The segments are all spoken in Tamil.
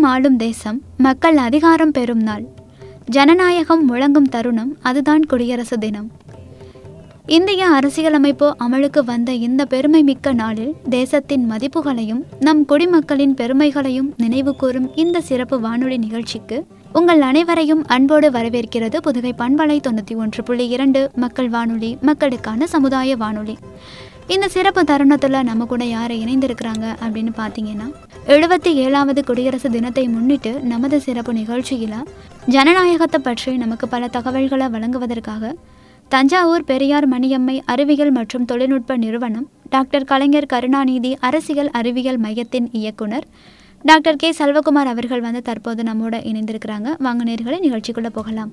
நாம் ஆளும் தேசம் மக்கள் அதிகாரம் பெறும் நாள் ஜனநாயகம் முழங்கும் தருணம் அதுதான் குடியரசு தினம் இந்திய அரசியலமைப்பு அமலுக்கு வந்த இந்த பெருமை மிக்க நாளில் தேசத்தின் மதிப்புகளையும் நம் குடிமக்களின் பெருமைகளையும் நினைவு கூறும் இந்த சிறப்பு வானொலி நிகழ்ச்சிக்கு உங்கள் அனைவரையும் அன்போடு வரவேற்கிறது புதுகை பண்பலை தொண்ணூற்றி ஒன்று புள்ளி இரண்டு மக்கள் வானொலி மக்களுக்கான சமுதாய வானொலி இந்த சிறப்பு தருணத்தில் நம்ம கூட யாரை இணைந்திருக்கிறாங்க அப்படின்னு பார்த்தீங்கன்னா எழுபத்தி ஏழாவது குடியரசு தினத்தை முன்னிட்டு நமது சிறப்பு நிகழ்ச்சியில் ஜனநாயகத்தை பற்றி நமக்கு பல தகவல்களை வழங்குவதற்காக தஞ்சாவூர் பெரியார் மணியம்மை அறிவியல் மற்றும் தொழில்நுட்ப நிறுவனம் டாக்டர் கலைஞர் கருணாநிதி அரசியல் அறிவியல் மையத்தின் இயக்குனர் டாக்டர் கே செல்வகுமார் அவர்கள் வந்து தற்போது நம்மோட இணைந்திருக்கிறாங்க வாங்க நேர்களை நிகழ்ச்சிக்குள்ளே போகலாம்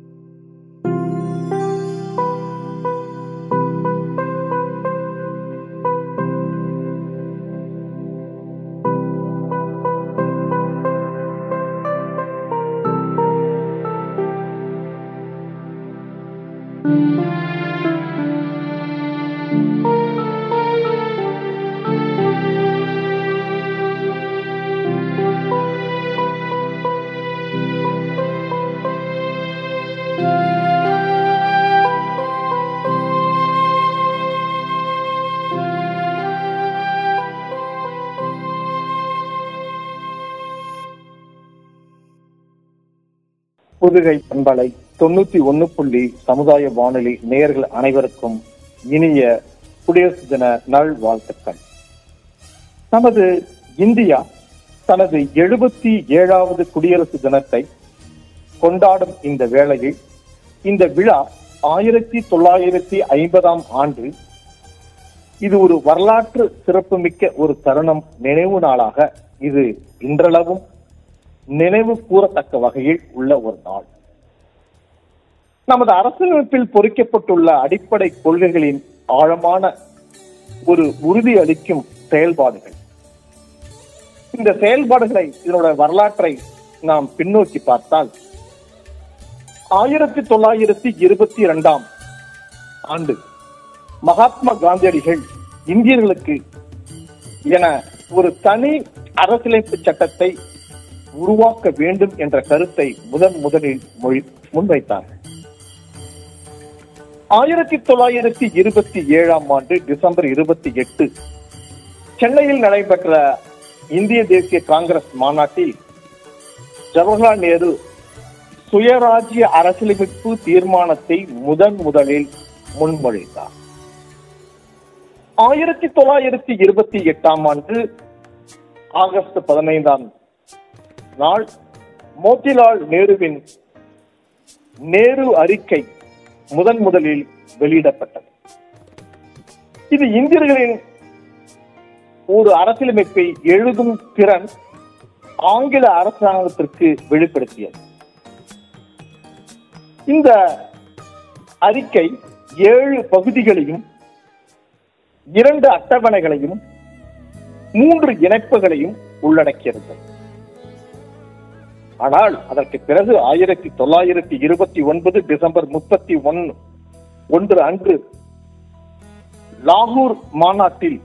புதுகை பண்பலை தொண்ணூத்தி ஒன்னு புள்ளி சமுதாய வானொலி நேயர்கள் அனைவருக்கும் இனிய குடியரசு தின நல் வாழ்த்துக்கள் நமது இந்தியா தனது எழுபத்தி ஏழாவது குடியரசு தினத்தை கொண்டாடும் இந்த வேளையில் இந்த விழா ஆயிரத்தி தொள்ளாயிரத்தி ஐம்பதாம் ஆண்டு இது ஒரு வரலாற்று சிறப்புமிக்க ஒரு தருணம் நினைவு நாளாக இது இன்றளவும் நினைவு கூறத்தக்க வகையில் உள்ள ஒரு நாள் நமது அரசியலமைப்பில் பொறிக்கப்பட்டுள்ள அடிப்படை கொள்கைகளின் ஆழமான ஒரு உறுதி அளிக்கும் செயல்பாடுகள் இந்த செயல்பாடுகளை இதனோட வரலாற்றை நாம் பின்னோக்கி பார்த்தால் ஆயிரத்தி தொள்ளாயிரத்தி இருபத்தி இரண்டாம் ஆண்டு மகாத்மா காந்தியடிகள் இந்தியர்களுக்கு என ஒரு தனி அரசியலமைப்பு சட்டத்தை உருவாக்க வேண்டும் என்ற கருத்தை முதன் முதலில் மொழி முன்வைத்தார்கள் ஆயிரத்தி தொள்ளாயிரத்தி இருபத்தி ஏழாம் ஆண்டு டிசம்பர் இருபத்தி எட்டு சென்னையில் நடைபெற்ற இந்திய தேசிய காங்கிரஸ் மாநாட்டில் ஜவஹர்லால் நேரு சுயராஜ்ய அரசியலமைப்பு தீர்மானத்தை முதன் முதலில் முன்மொழிந்தார் ஆயிரத்தி தொள்ளாயிரத்தி இருபத்தி எட்டாம் ஆண்டு ஆகஸ்ட் பதினைந்தாம் நாள் மோதிலால் நேருவின் நேரு அறிக்கை முதன் முதலில் வெளியிடப்பட்டது இது இந்தியர்களின் ஒரு அரசியலமைப்பை எழுதும் திறன் ஆங்கில அரசாங்கத்திற்கு வெளிப்படுத்தியது இந்த அறிக்கை ஏழு பகுதிகளையும் இரண்டு அட்டவணைகளையும் மூன்று இணைப்புகளையும் உள்ளடக்கியது ஆனால் அதற்கு பிறகு ஆயிரத்தி தொள்ளாயிரத்தி இருபத்தி ஒன்பது டிசம்பர் முப்பத்தி ஒன்னு ஒன்று அன்று லாகூர் மாநாட்டில்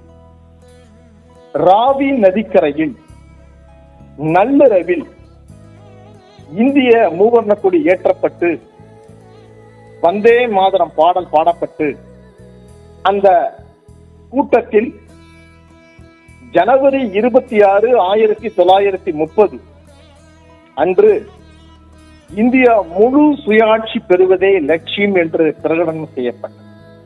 ராவி நதிக்கரையில் நள்ளிரவில் இந்திய மூவர்ண கொடி ஏற்றப்பட்டு வந்தே மாதரம் பாடல் பாடப்பட்டு அந்த கூட்டத்தில் ஜனவரி இருபத்தி ஆறு ஆயிரத்தி தொள்ளாயிரத்தி முப்பது அன்று இந்தியா முழு சுயாட்சி பெறுவதே லட்சியம் என்று பிரகடனம் செய்யப்பட்டது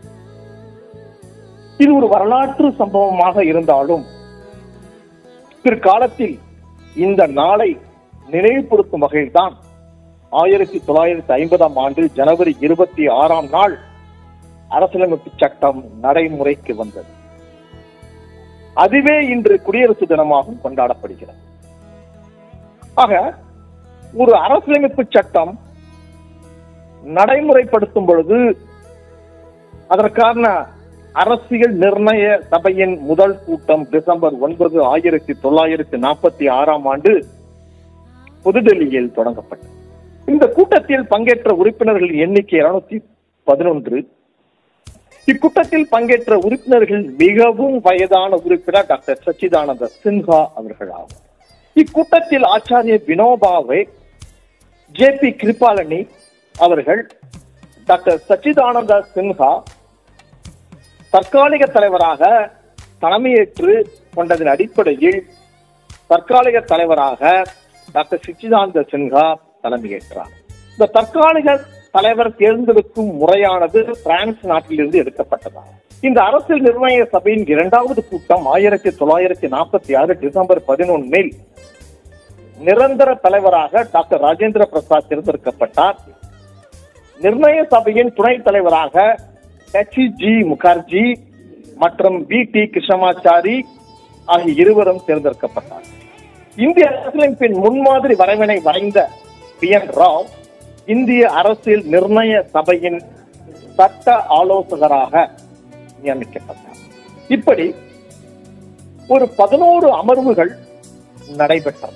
இது ஒரு வரலாற்று சம்பவமாக இருந்தாலும் பிற்காலத்தில் இந்த நாளை நினைவுபடுத்தும் வகையில்தான் ஆயிரத்தி தொள்ளாயிரத்தி ஐம்பதாம் ஆண்டு ஜனவரி இருபத்தி ஆறாம் நாள் அரசியலமைப்பு சட்டம் நடைமுறைக்கு வந்தது அதுவே இன்று குடியரசு தினமாகவும் கொண்டாடப்படுகிறது ஆக ஒரு அரசியலமைப்பு சட்டம் நடைமுறைப்படுத்தும் பொழுது அதற்கான அரசியல் நிர்ணய சபையின் முதல் கூட்டம் டிசம்பர் ஒன்பது ஆயிரத்தி தொள்ளாயிரத்தி நாற்பத்தி ஆறாம் ஆண்டு புதுடெல்லியில் தொடங்கப்பட்டது இந்த கூட்டத்தில் பங்கேற்ற உறுப்பினர்களின் எண்ணிக்கை இருநூத்தி பதினொன்று இக்கூட்டத்தில் பங்கேற்ற உறுப்பினர்கள் மிகவும் வயதான உறுப்பினர் டாக்டர் சச்சிதானந்த சின்ஹா அவர்கள் ஆகும் இக்கூட்டத்தில் ஆச்சாரிய வினோபாவே ஜே பி கிருபாலனி அவர்கள் டாக்டர் சச்சிதானந்த சின்ஹா தற்காலிக தலைவராக தலைமையேற்று கொண்டதன் அடிப்படையில் தற்காலிக தலைவராக டாக்டர் சச்சிதானந்த சின்ஹா தலைமையேற்றார் இந்த தற்காலிக தலைவர் தேர்ந்தெடுக்கும் முறையானது பிரான்ஸ் நாட்டிலிருந்து எடுக்கப்பட்டதாகும் இந்த அரசியல் நிர்ணய சபையின் இரண்டாவது கூட்டம் ஆயிரத்தி தொள்ளாயிரத்தி நாற்பத்தி ஆறு டிசம்பர் பதினொன்னில் நிரந்தர தலைவராக டாக்டர் ராஜேந்திர பிரசாத் தேர்ந்தெடுக்கப்பட்டார் நிர்ணய சபையின் துணைத் தலைவராக எச் ஜி முகர்ஜி மற்றும் பி டி கிருஷ்ணமாச்சாரி ஆகிய இருவரும் தேர்ந்தெடுக்கப்பட்டார் இந்திய அரசியலமைப்பின் முன்மாதிரி வரைவினை வரைந்த பி என் ராவ் இந்திய அரசியல் நிர்ணய சபையின் சட்ட ஆலோசகராக நியமிக்கப்பட்டார் இப்படி ஒரு பதினோரு அமர்வுகள் நடைபெற்றன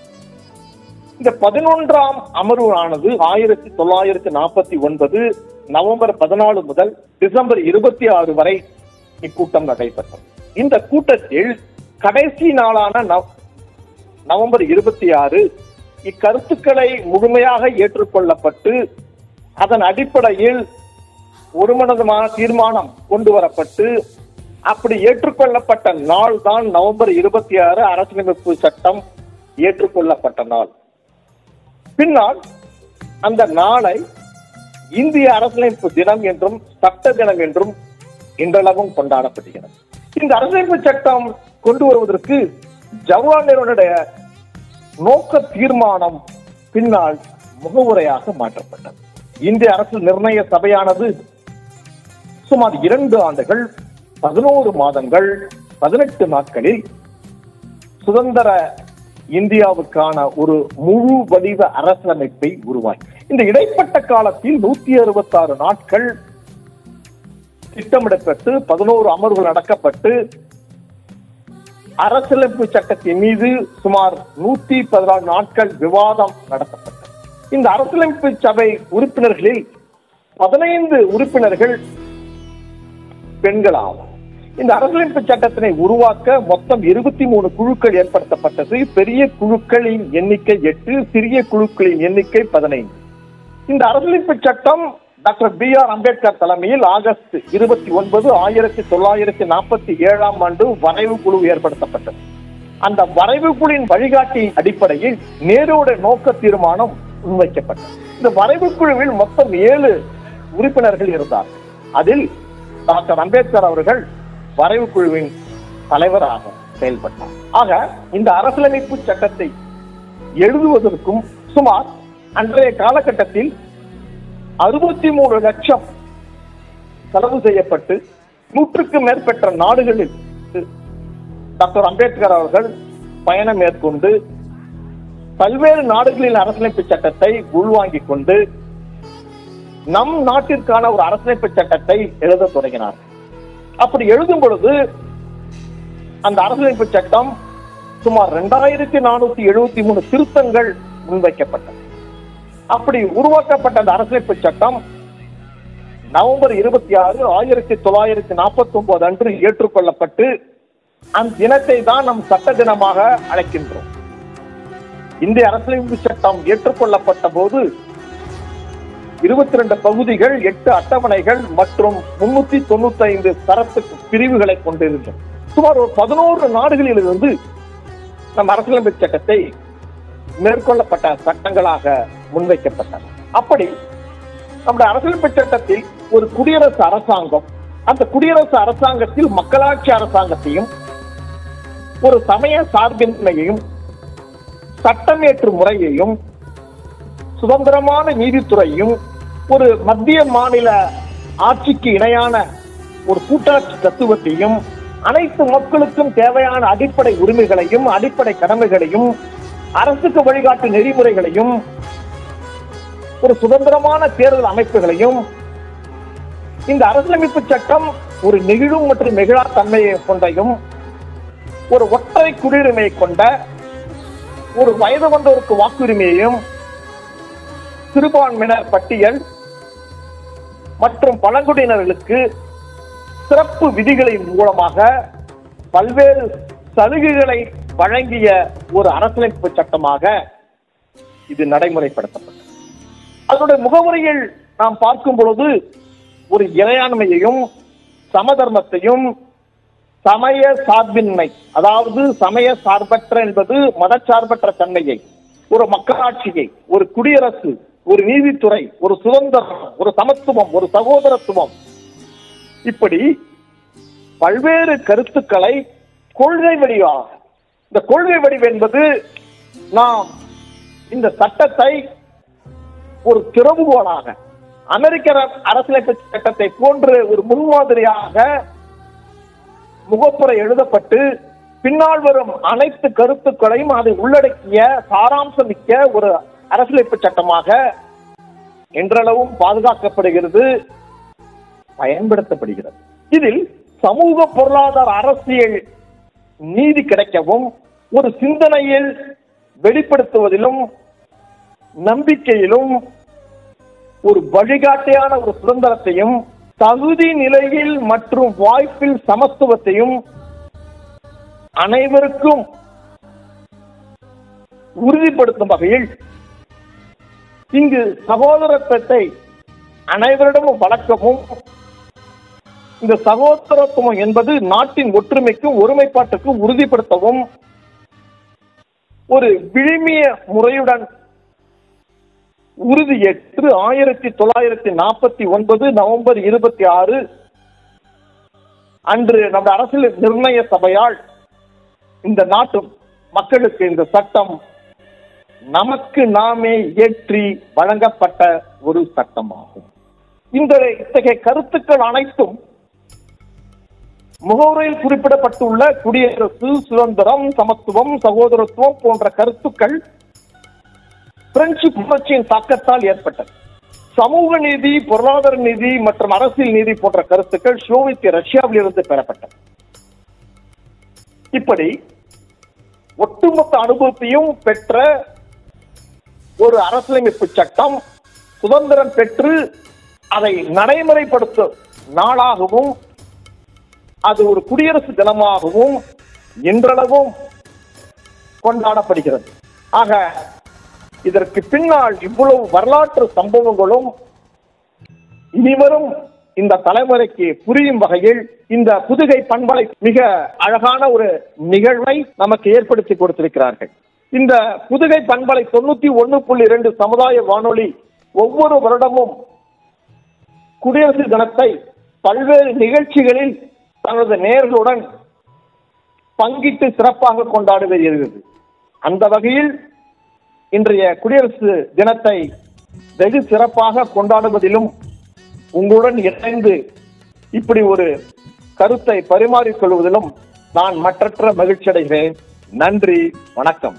இந்த பதினொன்றாம் அமர்வானது ஆயிரத்தி தொள்ளாயிரத்தி நாற்பத்தி ஒன்பது நவம்பர் பதினாலு முதல் டிசம்பர் இருபத்தி ஆறு வரை இக்கூட்டம் நடைபெற்றது இந்த கூட்டத்தில் கடைசி நாளான நவ- நவம்பர் இருபத்தி ஆறு இக்கருத்துக்களை முழுமையாக ஏற்றுக்கொள்ளப்பட்டு அதன் அடிப்படையில் ஒருமனதமான தீர்மானம் கொண்டு வரப்பட்டு அப்படி ஏற்றுக்கொள்ளப்பட்ட நாள் தான் நவம்பர் இருபத்தி ஆறு அரசியலமைப்பு சட்டம் ஏற்றுக்கொள்ளப்பட்ட நாள் பின்னால் அந்த நாளை இந்திய அரசியலமைப்பு தினம் என்றும் சட்ட தினம் என்றும் இன்றளவும் கொண்டாடப்படுகிறது இந்த அரசியலமைப்பு சட்டம் கொண்டு வருவதற்கு ஜவஹர்லால் நேருடைய நோக்க தீர்மானம் பின்னால் முகவுரையாக மாற்றப்பட்டது இந்திய அரசு நிர்ணய சபையானது சுமார் இரண்டு ஆண்டுகள் பதினோரு மாதங்கள் பதினெட்டு நாட்களில் சுதந்திர இந்தியாவுக்கான ஒரு முழு வடிவ அரசியலமைப்பை உருவாக்கி இந்த இடைப்பட்ட காலத்தில் நூத்தி அறுபத்தி ஆறு நாட்கள் திட்டமிடப்பட்டு பதினோரு அமர்வுகள் நடக்கப்பட்டு அரசியலமைப்பு சட்டத்தின் மீது சுமார் நூத்தி பதினாறு நாட்கள் விவாதம் நடத்தப்பட்டது இந்த அரசியலமைப்பு சபை உறுப்பினர்களில் பதினைந்து உறுப்பினர்கள் பெண்களாகும் இந்த அரசியலமைப்பு சட்டத்தினை உருவாக்க மொத்தம் இருபத்தி மூணு குழுக்கள் ஏற்படுத்தப்பட்டது பெரிய குழுக்களின் எண்ணிக்கை எட்டு சிறிய குழுக்களின் எண்ணிக்கை பதினைந்து இந்த அரசியலமைப்பு சட்டம் டாக்டர் பி ஆர் அம்பேத்கர் தலைமையில் ஆகஸ்ட் இருபத்தி ஒன்பது ஆயிரத்தி தொள்ளாயிரத்தி நாற்பத்தி ஏழாம் ஆண்டு வரைவு குழு ஏற்படுத்தப்பட்டது அந்த வரைவு குழுவின் வழிகாட்டி அடிப்படையில் நேருடைய நோக்க தீர்மானம் முன்வைக்கப்பட்டது இந்த வரைவு குழுவில் மொத்தம் ஏழு உறுப்பினர்கள் இருந்தார் அதில் டாக்டர் அம்பேத்கர் அவர்கள் வரைவு குழுவின் தலைவராக செயல்பட்டார் ஆக இந்த அரசியலமைப்பு சட்டத்தை எழுதுவதற்கும் சுமார் அன்றைய காலகட்டத்தில் அறுபத்தி மூணு லட்சம் செலவு செய்யப்பட்டு நூற்றுக்கும் மேற்பட்ட நாடுகளில் டாக்டர் அம்பேத்கர் அவர்கள் பயணம் மேற்கொண்டு பல்வேறு நாடுகளின் அரசியலமைப்பு சட்டத்தை உள்வாங்கிக் கொண்டு நம் நாட்டிற்கான ஒரு அரசியலமைப்பு சட்டத்தை எழுத தொடங்கினார் அப்படி எழுதும் பொழுது அந்த அரசியலமைப்பு சட்டம் சுமார் இரண்டாயிரத்தி நானூத்தி எழுபத்தி மூணு திருத்தங்கள் முன்வைக்கப்பட்டது அப்படி உருவாக்கப்பட்ட அந்த அரசியலமைப்பு சட்டம் நவம்பர் இருபத்தி ஆறு ஆயிரத்தி தொள்ளாயிரத்தி நாற்பத்தி ஒன்பது அன்று ஏற்றுக்கொள்ளப்பட்டு அந்த தினத்தை தான் நம் சட்ட தினமாக அழைக்கின்றோம் இந்திய அரசியலமைப்பு சட்டம் ஏற்றுக்கொள்ளப்பட்ட போது இருபத்தி ரெண்டு பகுதிகள் எட்டு அட்டவணைகள் மற்றும் முன்னூத்தி தொண்ணூத்தி ஐந்து சரத்து பிரிவுகளை கொண்டிருந்தோம் சுமார் ஒரு பதினோரு நாடுகளில் இருந்து நம் அரசியலமைப்பு சட்டத்தை மேற்கொள்ளப்பட்ட சட்டங்களாக முன்வைக்கப்பட்டன அப்படி நம்முடைய அரசியலமைப்பு சட்டத்தில் ஒரு குடியரசு அரசாங்கம் அந்த குடியரசு அரசாங்கத்தில் மக்களாட்சி அரசாங்கத்தையும் ஒரு சமய சார்பின்மையையும் சட்டமேற்று முறையையும் சுதந்திரமான நீதித்துறையும் ஒரு மத்திய மாநில ஆட்சிக்கு இணையான ஒரு கூட்டாட்சி தத்துவத்தையும் அனைத்து மக்களுக்கும் தேவையான அடிப்படை உரிமைகளையும் அடிப்படை கடமைகளையும் அரசுக்கு வழிகாட்டு நெறிமுறைகளையும் ஒரு சுதந்திரமான தேர்தல் அமைப்புகளையும் இந்த அரசியலமைப்பு சட்டம் ஒரு நெகிழும் மற்றும் நெகிழா தன்மையை கொண்டையும் ஒரு ஒற்றை குடியுரிமையை கொண்ட ஒரு வயது வந்தோருக்கு வாக்குரிமையையும் சிறுபான்மையினர் பட்டியல் மற்றும் பழங்குடியினர்களுக்கு சிறப்பு விதிகளின் மூலமாக பல்வேறு சலுகைகளை வழங்கிய ஒரு அரசியலமைப்பு சட்டமாக இது நடைமுறைப்படுத்தப்பட்டது அதனுடைய முகவரியில் நாம் பார்க்கும் பொழுது ஒரு இறையாண்மையையும் சமதர்மத்தையும் சமய சார்பின்மை அதாவது சமய சார்பற்ற என்பது மதச்சார்பற்ற தன்மையை ஒரு மக்களாட்சியை ஒரு குடியரசு ஒரு நீதித்துறை ஒரு சுதந்திரம் ஒரு சமத்துவம் ஒரு சகோதரத்துவம் இப்படி பல்வேறு கருத்துக்களை கொள்கை வடிவாக இந்த கொள்கை வடிவு என்பது நாம் இந்த சட்டத்தை ஒரு திறவுகோலாக அமெரிக்க அர- அரசியலமைப்பு சட்டத்தை போன்று ஒரு முன்மாதிரியாக முகப்புரை எழுதப்பட்டு பின்னால் வரும் அனைத்து கருத்துக்களையும் அதை உள்ளடக்கிய சாராம்சம் மிக்க ஒரு அரசியலமைப்பு சட்டமாக என்றளவும் பாதுகாக்கப்படுகிறது பயன்படுத்தப்படுகிறது இதில் சமூக பொருளாதார அரசியல் நீதி கிடைக்கவும் ஒரு சிந்தனையில் வெளிப்படுத்துவதிலும் நம்பிக்கையிலும் ஒரு வழிகாட்டியான ஒரு சுதந்திரத்தையும் தகுதி நிலையில் மற்றும் வாய்ப்பில் சமத்துவத்தையும் அனைவருக்கும் உறுதிப்படுத்தும் வகையில் இங்கு சகோதரத்துவத்தை அனைவரிடமும் வளர்க்கவும் இந்த சகோதரத்துவம் என்பது நாட்டின் ஒற்றுமைக்கும் ஒருமைப்பாட்டுக்கும் உறுதிப்படுத்தவும் ஒரு விழுமிய முறையுடன் உறுதியேற்று ஆயிரத்தி தொள்ளாயிரத்தி நாற்பத்தி ஒன்பது நவம்பர் இருபத்தி ஆறு அன்று நமது அரசியல் நிர்ணய சபையால் இந்த நாட்டு மக்களுக்கு இந்த சட்டம் நமக்கு நாமே இயற்றி வழங்கப்பட்ட ஒரு சட்டமாகும் இந்த இத்தகைய கருத்துக்கள் அனைத்தும் முகவுரையில் குறிப்பிடப்பட்டுள்ள குடியரசு சுதந்திரம் சமத்துவம் சகோதரத்துவம் போன்ற கருத்துக்கள் பிரெஞ்சு புரட்சியின் தாக்கத்தால் ஏற்பட்டது சமூக நீதி பொருளாதார நீதி மற்றும் அரசியல் நீதி போன்ற கருத்துக்கள் சோவியத் ரஷ்யாவில் இருந்து பெறப்பட்டது இப்படி ஒட்டுமொத்த அனுபவத்தையும் பெற்ற ஒரு அரசியலமைப்பு சட்டம் சுதந்திரம் பெற்று அதை நடைமுறைப்படுத்தும் நாளாகவும் அது ஒரு குடியரசு தினமாகவும் இன்றளவும் கொண்டாடப்படுகிறது ஆக இதற்கு பின்னால் இவ்வளவு வரலாற்று சம்பவங்களும் இனிவரும் இந்த தலைமுறைக்கு புரியும் வகையில் இந்த புதுகை பண்பலை மிக அழகான ஒரு நிகழ்வை நமக்கு ஏற்படுத்தி கொடுத்திருக்கிறார்கள் இந்த புதுகை பண்பலை தொண்ணூத்தி ஒன்னு புள்ளி இரண்டு சமுதாய வானொலி ஒவ்வொரு வருடமும் குடியரசு தினத்தை பல்வேறு நிகழ்ச்சிகளில் தனது நேர்களுடன் பங்கிட்டு சிறப்பாக கொண்டாடி வருகிறது அந்த வகையில் இன்றைய குடியரசு தினத்தை வெகு சிறப்பாக கொண்டாடுவதிலும் உங்களுடன் இணைந்து இப்படி ஒரு கருத்தை பரிமாறிக் கொள்வதிலும் நான் மற்றற்ற மகிழ்ச்சி அடைகிறேன் நன்றி வணக்கம்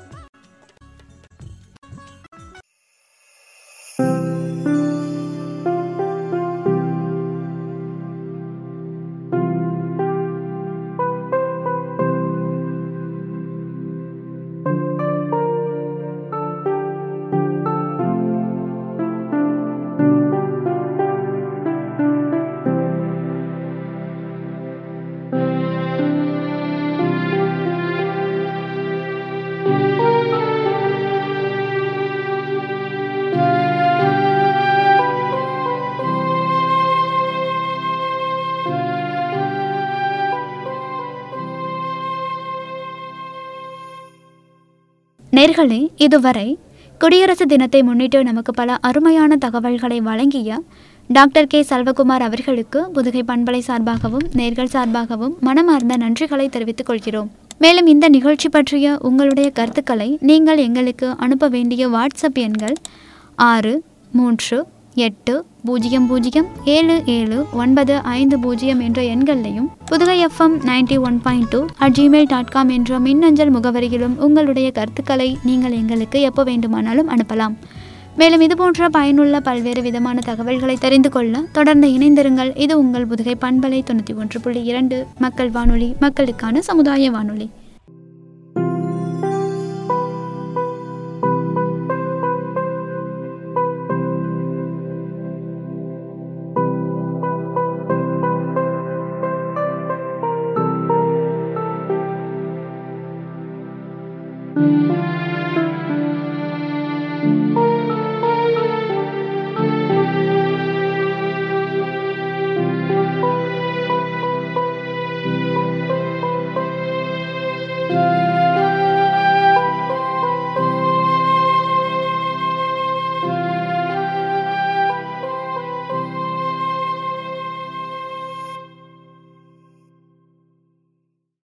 நேர்களே இதுவரை குடியரசு தினத்தை முன்னிட்டு நமக்கு பல அருமையான தகவல்களை வழங்கிய டாக்டர் கே செல்வகுமார் அவர்களுக்கு புதுகை பண்பலை சார்பாகவும் நேர்கள் சார்பாகவும் மனமார்ந்த நன்றிகளை தெரிவித்துக் கொள்கிறோம் மேலும் இந்த நிகழ்ச்சி பற்றிய உங்களுடைய கருத்துக்களை நீங்கள் எங்களுக்கு அனுப்ப வேண்டிய வாட்ஸ்அப் எண்கள் ஆறு மூன்று எட்டு பூஜ்ஜியம் பூஜ்ஜியம் ஏழு ஏழு ஒன்பது ஐந்து பூஜ்ஜியம் என்ற எண்களையும் Pudugai FM ninety one point two at Gmail dot com என்ற மின்னஞ்சல் முகவரியிலும் உங்களுடைய கருத்துக்களை நீங்கள் எங்களுக்கு எப்போ வேண்டுமானாலும் அனுப்பலாம் மேலும் இதுபோன்ற பயனுள்ள பல்வேறு விதமான தகவல்களை தெரிந்து கொள்ள தொடர்ந்து இணைந்திருங்கள் இது உங்கள் புதுகை பண்பலை தொண்ணூற்றி ஒன்று புள்ளி இரண்டு மக்கள் வானொலி மக்களுக்கான சமுதாய வானொலி